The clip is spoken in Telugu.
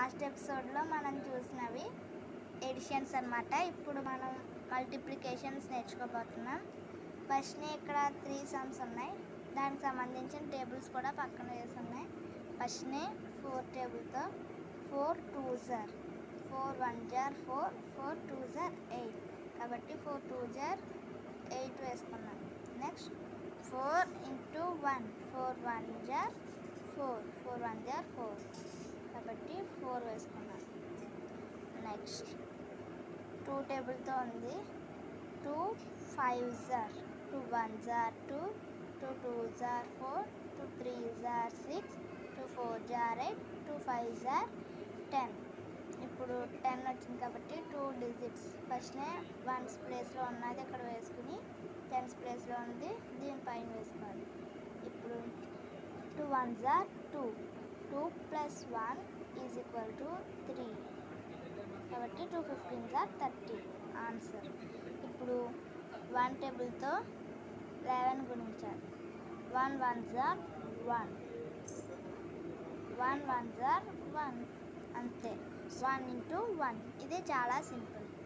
లాస్ట్ ఎపిసోడ్లో మనం చూసినవి ఎడిషన్స్ అన్నమాట ఇప్పుడు మనం మల్టిప్లికేషన్స్ నేర్చుకోబోతున్నాం ఫస్ట్ని ఇక్కడ త్రీ సమ్స్ ఉన్నాయి దానికి సంబంధించిన టేబుల్స్ కూడా పక్కన వేసి ఉన్నాయి ఫస్ట్ని ఫోర్ టేబుల్తో four two are four one are four four two are eight కాబట్టి ఫోర్ టూ జార్ ఎయిట్ వేసుకున్నాం next four into one four one are four four one are four కాబట్టి ఫోర్ వేసుకున్నాం నెక్స్ట్ టూ టేబుల్తో ఉంది two five are two one are two two two are four two three are six two four are eight two five are ten ఇప్పుడు టెన్ వచ్చింది కాబట్టి టూ డిజిట్స్ ఫస్ట్నే వన్స్ ప్లేస్లో ఉన్నది ఇక్కడ వేసుకుని టెన్స్ ప్లేస్లో ఉంది దీనిపైన వేసుకోవాలి ఇప్పుడు two one are two two plus one is equal to three కాబట్టి two fifteen are thirty answer ఇప్పుడు వన్ టేబుల్తో లెవెన్ గుణించాలి one one are one one one are one అంతే వన్ ఇంటూ వన్ ఇది చాలా సింపుల్